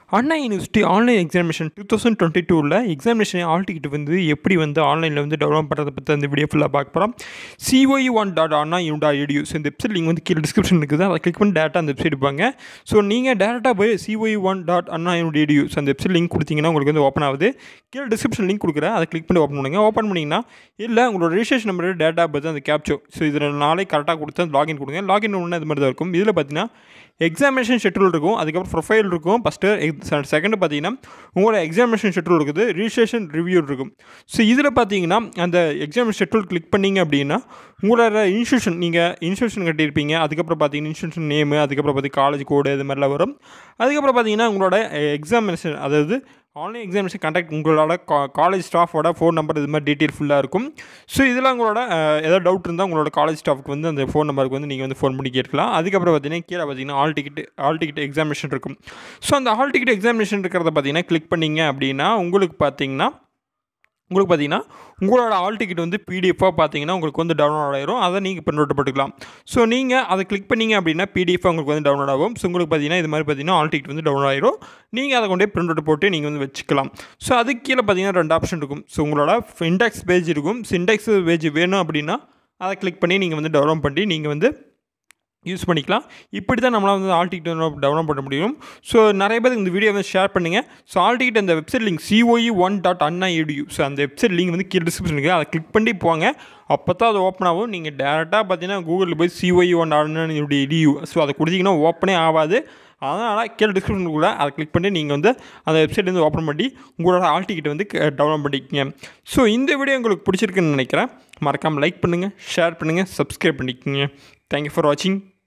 அண்ணா University online examination two thousand twenty டூவில் examination hall ticket வந்து எப்படி வந்து ஆன்லைனில் வந்து டெவலப் பண்ணுறதை பற்றி அந்த வீடியோ ஃபுல்லாக பார்க்க போகிறோம் C O E one dot Anna U dot edu so இந்த வெப்சைட் லிங்க் வந்து கீழே டிஸ்கிரிப்ஷன் இருக்குது அதை கிளிக் பண்ணி டேட்டா அந்த வெப்சைட் இருப்பாங்க ஸோ நீங்கள் டேரெக்டாக போய் COE one dot Anna U edu so அந்த வெப்சைட் லிங்க் கொடுத்தீங்கன்னா உங்களுக்கு வந்து ஓப்பன் ஆகுது கீழே டிஸ்கிரிப்ஷன் லிங்க் கொடுக்குறேன் அதை கிளிக் பண்ணி ஓப்பன் பண்ணுங்கள் ஓப்பன் பண்ணிங்கன்னா இல்லை உங்களோட ரெஜிஸ்ட்ரேஷன் நம்பர் டேட்டா பற்றி அந்த கேப்ச்சோ ஸோ இதில் நாளை கரெக்டாக கொடுத்து அந்த லாகின் கொடுங்க லாகின் ஒன்று இது மாதிரி தான் இருக்கும் இதில் பார்த்தீங்கன்னா எக்ஸாமினேஷன் ஷெட்யூல் இருக்கும் அதுக்கப்புறம் ப்ரொஃபைல் இருக்கும் ஃபஸ்ட்டு செகண்டு பார்த்தீங்கன்னா உங்களோட எக்ஸாமினேஷன் ஷெட்யூல் இருக்குது ரிஜிஸ்ட்ரேஷன் ரிவ்யூ இருக்கும் ஸோ இதில் பார்த்தீங்கன்னா அந்த எக்ஸாமினேஷன் ஷெட்யூல் கிளிக் பண்ணீங்க அப்படின்னா உங்களோட இன்ஸ்டியூஷன் நீங்கள் இன்ஸ்டியூஷன் கட்டியிருப்பீங்க அதுக்கப்புறம் பார்த்தீங்கன்னா இன்ஸ்டியூஷன் நேமு அதுக்கப்புறம் பார்த்தீங்கன்னா காலேஜ் கோடு இது மாதிரிலாம் வரும் அதுக்கப்புறம் பார்த்தீங்கன்னா உங்களோட எக்ஸாமினேஷன் அதாவது ஆன்லைன் எக்ஸாமினேஷன் கான்டாக்ட் உங்களோட காலேஜ் ஸ்டாஃபோட ஃபோன் நம்பர் இது மாதிரி டீட்டெயில் ஃபுல்லாக இருக்கும் ஸோ இதில் உங்களோட ஏதாவது டவுட் இருந்தால் உங்களோட காலேஜ் ஸ்டாஃப்க்கு வந்து அந்த ஃபோன் நம்பருக்கு வந்து நீங்கள் வந்து ஃபோன் பண்ணி கேட்கலாம் அதுக்கப்புறம் பார்த்தீங்கன்னா கீழே பார்த்தீங்கன்னா hall ticket hall ticket examination இருக்கும் ஸோ அந்த ஆல் டிக்கெட் எக்ஸாமினேஷன் இருக்கிறத பார்த்தீங்கன்னா கிளிக் பண்ணிங்க அப்படின்னா உங்களுக்கு பார்த்தீங்கன்னா உங்களுக்கு பார்த்தீங்கன்னா உங்களோட ஆல் டிக்கெட் வந்து பிடிஎஃபாக பார்த்தீங்கன்னா உங்களுக்கு வந்து டவுன்லோட் ஆயிரும் அதை நீங்கள் பிரிண்ட் அவுட் போட்டுக்கலாம் ஸோ நீங்கள் அதை கிளிக் பண்ணிங்க அப்படின்னா பிடிஎஃப் உங்களுக்கு வந்து டவுன்லோட் ஆகும் ஸோ உங்களுக்கு பார்த்தீங்கன்னா இது மாதிரி பார்த்தீங்கன்னா ஆல் டிக்கெட் வந்து டவுன்லோட் ஆயிரும் நீங்கள் அதை கொண்டே பிரிண்ட் அவுட் போட்டு நீங்கள் வந்து வச்சுக்கலாம் ஸோ அதுக்கு கீழே பார்த்தீங்கன்னா ரெண்டு ஆப்ஷன் இருக்கும் ஸோ உங்களோட இண்டெக்ஸ் பேஜ் இருக்கும் இண்டெக்ஸ் பேஜ் வேணும் அப்படின்னா அதை கிளிக் பண்ணி நீங்கள் வந்து டெவலப் பண்ணி நீங்கள் வந்து யூஸ் பண்ணிக்கலாம் இப்படி தான் நம்மளால் வந்து ஆல் டிக்கெட் டவுன்லோட் பண்ண முடியும் ஸோ நிறைய பேருக்கு இந்த வீடியோ வந்து ஷேர் பண்ணுங்கள் ஸோ ஆல் டிக்கெட் அந்த website link C O E one dot Anna edu so அந்த வெப்சைட் லிங்க் வந்து கீழே டிஸ்கிரிப்ஷன் இருக்குது அதை கிளிக் பண்ணி போங்க அப்போ தான் அது ஓப்பன் ஆகும் நீங்கள் டேரெக்டாக பார்த்தீங்கன்னா கூகுளில் போய் COE one Anna edu so அதை கொடுத்தீங்கன்னா ஓப்பனே ஆகாது அதனால் கீழே டிஸ்கிரிப்ஷனுக்குள்ளே அதை கிளிக் பண்ணி நீங்கள் வந்து அந்த வெப்சைட் வந்து ஓப்பன் பண்ணி உங்களோட ஆல் டிக்கெட் வந்து டவுன்லோட் பண்ணிக்கங்க ஸோ இந்த வீடியோ உங்களுக்கு பிடிச்சிருக்குன்னு நினைக்கிறேன் மறக்காமல் லைக் பண்ணுங்கள் ஷேர் பண்ணுங்கள் சப்ஸ்கிரைப் பண்ணிக்கோங்க தேங்க்யூ ஃபார் வாட்சிங்